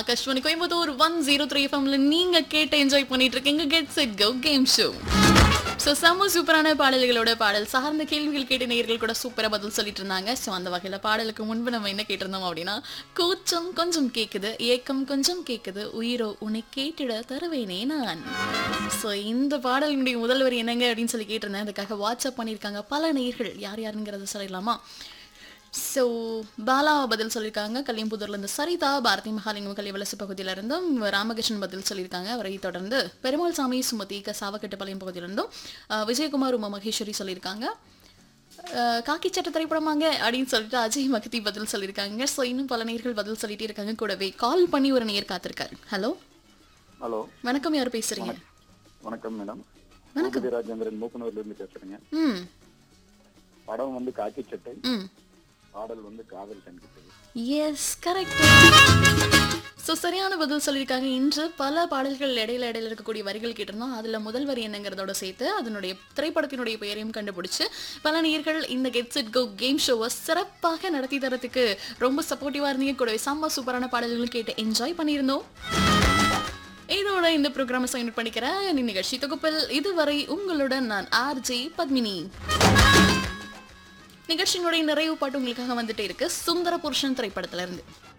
Akashvani Coimbatore one zero three எஃப்எம்ல நீங்க கேட்டு என்ஜாய் பண்ணிட்டு இருக்கீங்க get set go game show so செம்ம சூப்பரான பாடல்களோட பாடல் சார்ந்த கேள்விகள் கேட்டு நேயர்கள் கூட சூப்பராக பதில் சொல்லிட்டு இருந்தாங்க ஸோ அந்த வகையில் பாடலுக்கு முன்பு நம்ம என்ன கேட்டிருந்தோம் அப்படின்னா கூச்சம் கொஞ்சம் கேட்குது ஏக்கம் கொஞ்சம் கேட்குது உயிரோ உன்னை கேட்டிட தருவேனே நான் ஸோ இந்த பாடலினுடைய முதல் வரி என்னங்க அப்படின்னு சொல்லி கேட்டிருந்தேன் அதுக்காக வாட்ஸ்அப் பண்ணியிருக்காங்க பல நேயர்கள் யார் யாருங்கிறத சொல்லிடலாமா ஸோ பாலா பதில் சொல்லியிருக்காங்க கல்யாம்புதூர்லேருந்து சரிதா பாரதி மகாலிங்கம் கலிவலசு பகுதியிலிருந்தும் ராமகிருஷ்ணன் பதில் சொல்லியிருக்காங்க அவரை தொடர்ந்து பெருமாள் சாமி சுமதி க சாவக்கட்டுப்பாளையம் பகுதியிலிருந்தும் அஹ், விஜயகுமார் உமா மகேஸ்வரி சொல்லியிருக்காங்க அஹ், காக்கி சட்ட திரைப்படமாங்க அப்படின்னு சொல்லிட்டு அஜய் மகதி பதில் சொல்லியிருக்காங்க ஸோ இன்னும் பல நேர்கள் பதில் சொல்லிட்டே இருக்காங்க கூடவே கால் பண்ணி ஒரு நேர் காத்திருக்காரு ஹலோ ஹலோ வணக்கம் யார் பேசுறீங்க வணக்கம் மேடம் வணக்கம். பூபதி ராஜேந்திரன் மூக்கனூர்ல இருந்து பேசுறேங்க ம் படம் வந்து காக்கி சட்டை ம் பாடல் வந்து காதல் கண்கிட்டது எஸ் கரெக்ட் ஸோ சரியான பதில் சொல்லியிருக்காங்க இன்று பல பாடல்கள் இடையில இடையில இருக்கக்கூடிய வரிகள் கேட்டிருந்தோம் அதில் முதல் வரி என்னங்கிறதோட சேர்த்து அதனுடைய திரைப்படத்தினுடைய பெயரையும் கண்டுபிடிச்சு பல நேயர்கள் இந்த கெட்ஸ் இட் கோ கேம் ஷோவை சிறப்பாக நடத்தி தரத்துக்கு ரொம்ப சப்போர்ட்டிவாக இருந்தீங்க கூடவே செம்ம சூப்பரான பாடல்கள் கேட்டு என்ஜாய் பண்ணியிருந்தோம் இதோட இந்த ப்ரோக்ராமை சைன் பண்ணிக்கிறேன் இந்த நிகழ்ச்சி தொகுப்பில் இதுவரை உங்களுடன் நான் ஆர்ஜே பத்மினி நிகழ்ச்சியினுடைய நிறைவு பாட்டு உங்களுக்காக வந்துட்டே இருக்கு சுந்தர புருஷன் திரைப்படத்துல இருந்து